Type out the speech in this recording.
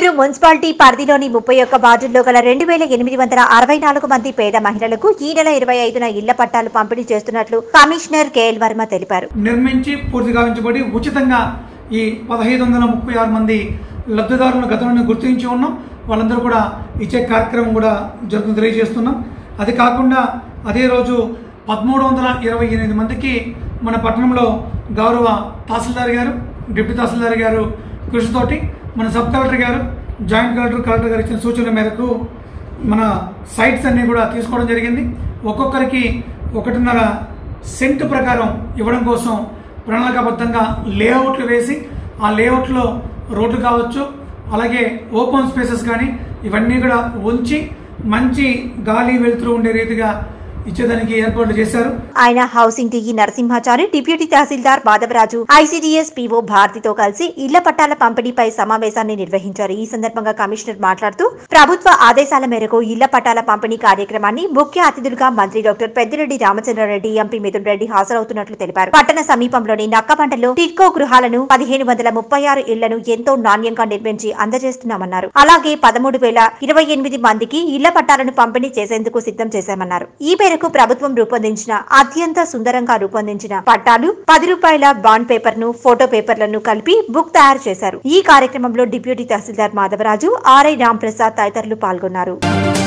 నేడు మున్సిపాలిటీ పరిధిలోని ముప్పై ఒక్క వార్డుల్లో గల రెండు వేల ఎనిమిది వందల అరవై నాలుగు మంది పేద మహిళలకు ఈ నెల ఇరవై ఐదున ఇళ్ల పట్టాలు పంపిణీ చేస్తున్నట్లు కమిషనర్ కేఎల్ వర్మ తెలిపారు నిర్మించి పూర్తి గావించబడి ఉచితంగా ఈ పదహైదు వందల ముప్పై ఆరు మంది లబ్ధిదారులను గతంలో గుర్తించి ఉన్నాం వాళ్ళందరూ కూడా ఇచ్చే కార్యక్రమం కూడా జరుగుతుంది తెలియజేస్తున్నాం అది కాకుండా అదే రోజు పదమూడు వందల ఇరవై ఎనిమిది మందికి మన పట్టణంలో గౌరవ తహసీల్దార్ గారు డిప్యూటీ తహసీల్దార్ గారు కృషితోటి మన సబ్ కలెక్టర్ గారు జాయింట్ కలెక్టర్ కలెక్టర్ గారు ఇచ్చిన సూచనల మేరకు మన సైట్స్ అన్నీ కూడా తీసుకోవడం జరిగింది ఒక్కొక్కరికి ఒకటిన్నర సెంట్ ప్రకారం ఇవ్వడం కోసం ప్రణాళికాబద్ధంగా లేఅవుట్లు వేసి ఆ లేఅవుట్లో రోడ్లు కావచ్చు అలాగే ఓపెన్ స్పేసెస్ కానీ ఇవన్నీ కూడా ఉంచి మంచి గాలి వెలుతురు ఉండే రీతిగా ఇచ్చేదానికి ఏర్పాట్లు చేశారు ఆయన housing TE Narasimhachari deputy tahsildar Madhavaraju ICDS PO భారతితో కలిసి ఇళ్ల పట్టాల పంపిణీపై సమావేశాన్ని నిర్వహించారు ఈ సందర్భంగా కమిషనర్ మాట్లాడుతూ ప్రభుత్వ ఆదేశాల మేరకు ఇళ్ల పట్టాల పంపిణీ కార్యక్రమాన్ని ముఖ్య అతిథులుగా మంత్రి డాక్టర్ పెద్దిరెడ్డి రామచంద్రారెడ్డి ఎంపీ మిథున్ రెడ్డి హాజరవుతున్నట్లు తెలిపారు పట్టణ సమీపంలోని నక్కపంటలో టిట్కో గృహాలను పదిహేను వందల ముప్పై ఆరు ఇళ్లను ఎంతో నాణ్యంగా నిర్మించి అందజేస్తున్నామన్నారు అలాగే పదమూడు వేల ఇరవై ఎనిమిది మందికి ఇళ్ల పట్టాలను పంపిణీ చేసేందుకు సిద్ధం చేశామన్నారు ఈ మేరకు ప్రభుత్వం రూపొందించిన అత్యంత సుందరంగా రూపొందించిన పట్టాలు పది రూపాయల బాండ్ పేపర్ ను ఫోటో పేపర్లను కలిపి బుక్ తయారు చేశారు ఈ కార్యక్రమంలో డిప్యూటీ తహసీల్దార్ మాధవరాజు ఆర్ఐ రాంప్రసాద్ తదితరులు పాల్గొన్నారు